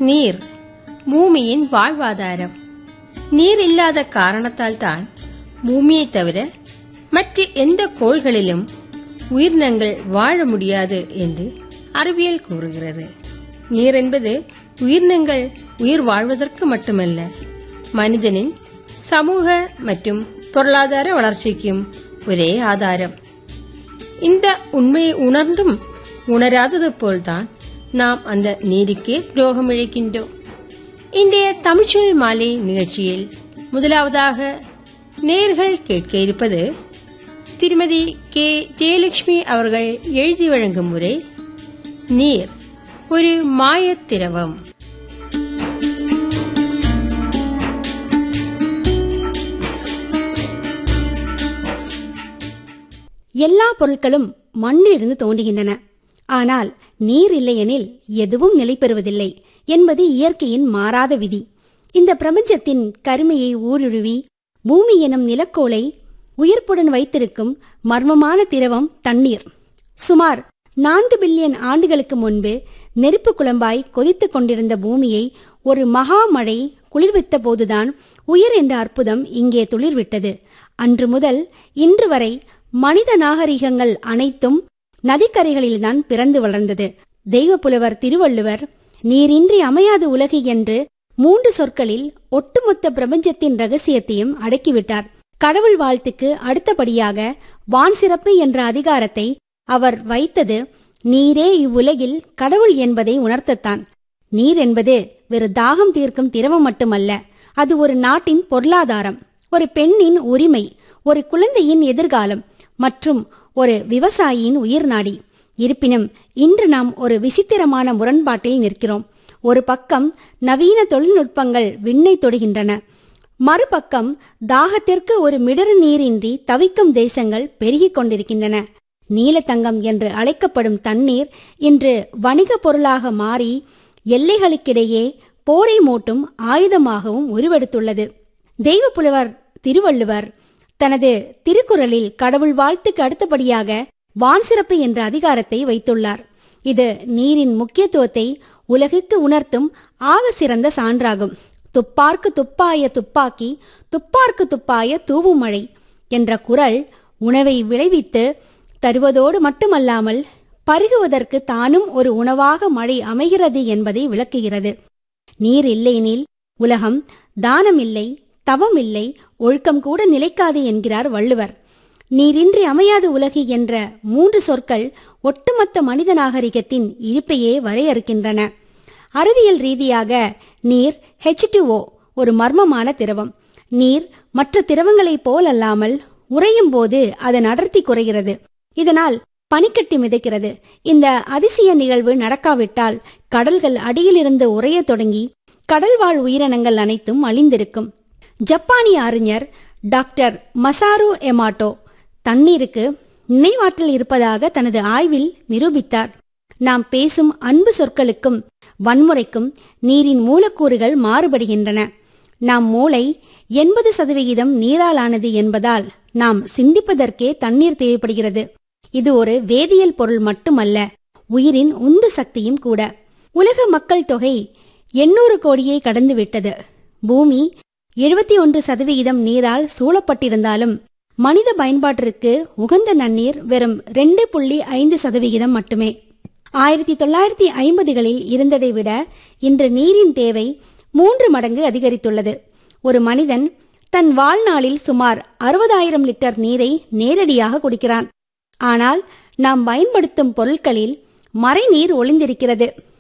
நீர் பூமியின் வாழ்வாதாரம் நீர் இல்லாத காரணத்தால் தான் பூமியை தவிர மற்ற எந்த கோள்களிலும் உயிரினங்கள் வாழ முடியாது என்று அறிவியல் கூறுகிறது நீர் என்பது உயிரினங்கள் உயிர் வாழ்வதற்கு மட்டுமல்ல மனிதனின் சமூக மற்றும் பொருளாதார வளர்ச்சிக்கும் ஒரே ஆதாரம் இந்த உண்மையை உணர்ந்தும் உணராதது போல்தான் நாம் அந்த நீருக்கே துரோகம் இழைக்கின்றோம் இன்றைய தமிழ்ச்சொல் மாலை நிகழ்ச்சியில் முதலாவதாக நேர்கள் கேட்க இருப்பது திருமதி கே ஜெயலட்சுமி அவர்கள் எழுதி வழங்கும் முறை நீர் ஒரு மாயத் திரவம் எல்லா பொருட்களும் மண்ணிலிருந்து தோன்றுகின்றன ஆனால் நீர் இல்லையெனில் எதுவும் நிலை பெறுவதில்லை என்பது இயற்கையின் மாறாத விதி இந்த பிரபஞ்சத்தின் கருமையை ஊடுருவி பூமி எனும் நிலக்கோளை உயிர்ப்புடன் வைத்திருக்கும் மர்மமான திரவம் தண்ணீர் சுமார் நான்கு பில்லியன் ஆண்டுகளுக்கு முன்பு நெருப்பு குழம்பாய் கொதித்துக் கொண்டிருந்த பூமியை ஒரு மகா மழை குளிர்வித்த போதுதான் உயிர் என்ற அற்புதம் இங்கே துளிர்விட்டது அன்று முதல் இன்று வரை மனித நாகரிகங்கள் அனைத்தும் நதிக்கரைகளில்தான் பிறந்து வளர்ந்தது தெய்வப்புலவர் திருவள்ளுவர் நீரின்றி அமையாது உலகு என்று மூன்று சொற்களில் ஒட்டுமொத்த பிரபஞ்சத்தின் ரகசியத்தையும் அடக்கிவிட்டார் கடவுள் வாழ்த்துக்கு அடுத்தபடியாக வான் சிறப்பு என்ற அதிகாரத்தை அவர் வைத்தது நீரே இவ்வுலகில் கடவுள் என்பதை உணர்த்தத்தான் நீர் என்பது வெறு தாகம் தீர்க்கும் திரவம் மட்டுமல்ல அது ஒரு நாட்டின் பொருளாதாரம் ஒரு பெண்ணின் உரிமை ஒரு குழந்தையின் எதிர்காலம் மற்றும் ஒரு விவசாயியின் உயிர் நாடி இருப்பினும் இன்று நாம் ஒரு விசித்திரமான முரண்பாட்டில் நிற்கிறோம் ஒரு பக்கம் நவீன தொழில்நுட்பங்கள் விண்ணை தொடுகின்றன மறுபக்கம் தாகத்திற்கு ஒரு மிடறு நீரின்றி தவிக்கும் தேசங்கள் பெருகிக் கொண்டிருக்கின்றன நீலத்தங்கம் என்று அழைக்கப்படும் தண்ணீர் இன்று வணிகப் பொருளாக மாறி எல்லைகளுக்கிடையே போரை மூட்டும் ஆயுதமாகவும் உருவெடுத்துள்ளது தெய்வப்புலவர் திருவள்ளுவர் தனது திருக்குறளில் கடவுள் வாழ்த்துக்கு அடுத்தபடியாக வான் சிறப்பு என்ற அதிகாரத்தை வைத்துள்ளார் இது நீரின் முக்கியத்துவத்தை உலகுக்கு உணர்த்தும் ஆக சிறந்த சான்றாகும் துப்பார்க்கு துப்பாய துப்பாக்கி துப்பார்க்கு துப்பாய தூவும் மழை என்ற குரல் உணவை விளைவித்து தருவதோடு மட்டுமல்லாமல் பருகுவதற்கு தானும் ஒரு உணவாக மழை அமைகிறது என்பதை விளக்குகிறது நீர் இல்லையெனில் உலகம் தானம் இல்லை தவம் இல்லை ஒழுக்கம் கூட நிலைக்காது என்கிறார் வள்ளுவர் நீரின்றி அமையாது உலகு என்ற மூன்று சொற்கள் ஒட்டுமொத்த மனித நாகரிகத்தின் இருப்பையே வரையறுக்கின்றன அறிவியல் ரீதியாக நீர் ஹெச் ஒரு மர்மமான திரவம் நீர் மற்ற திரவங்களைப் போலல்லாமல் உறையும் போது அதன் அடர்த்தி குறைகிறது இதனால் பனிக்கட்டி மிதக்கிறது இந்த அதிசய நிகழ்வு நடக்காவிட்டால் கடல்கள் அடியிலிருந்து உறையத் தொடங்கி கடல்வாழ் உயிரினங்கள் அனைத்தும் அழிந்திருக்கும் ஜப்பானிய அறிஞர் டாக்டர் மசாரு எமாட்டோ தண்ணீருக்கு நினைவாற்றல் இருப்பதாக தனது ஆய்வில் நிரூபித்தார் நாம் பேசும் அன்பு சொற்களுக்கும் வன்முறைக்கும் நீரின் மூலக்கூறுகள் மாறுபடுகின்றன நாம் மூளை எண்பது சதவிகிதம் நீராலானது என்பதால் நாம் சிந்திப்பதற்கே தண்ணீர் தேவைப்படுகிறது இது ஒரு வேதியியல் பொருள் மட்டுமல்ல உயிரின் உந்து சக்தியும் கூட உலக மக்கள் தொகை எண்ணூறு கோடியை கடந்துவிட்டது பூமி எழுபத்தி ஒன்று சதவிகிதம் நீரால் சூழப்பட்டிருந்தாலும் மனித பயன்பாட்டிற்கு உகந்த நன்னீர் வெறும் ரெண்டு புள்ளி ஐந்து சதவிகிதம் மட்டுமே ஆயிரத்தி தொள்ளாயிரத்தி ஐம்பதுகளில் இருந்ததை விட இன்று நீரின் தேவை மூன்று மடங்கு அதிகரித்துள்ளது ஒரு மனிதன் தன் வாழ்நாளில் சுமார் அறுபதாயிரம் லிட்டர் நீரை நேரடியாக குடிக்கிறான் ஆனால் நாம் பயன்படுத்தும் பொருட்களில் மறைநீர் ஒளிந்திருக்கிறது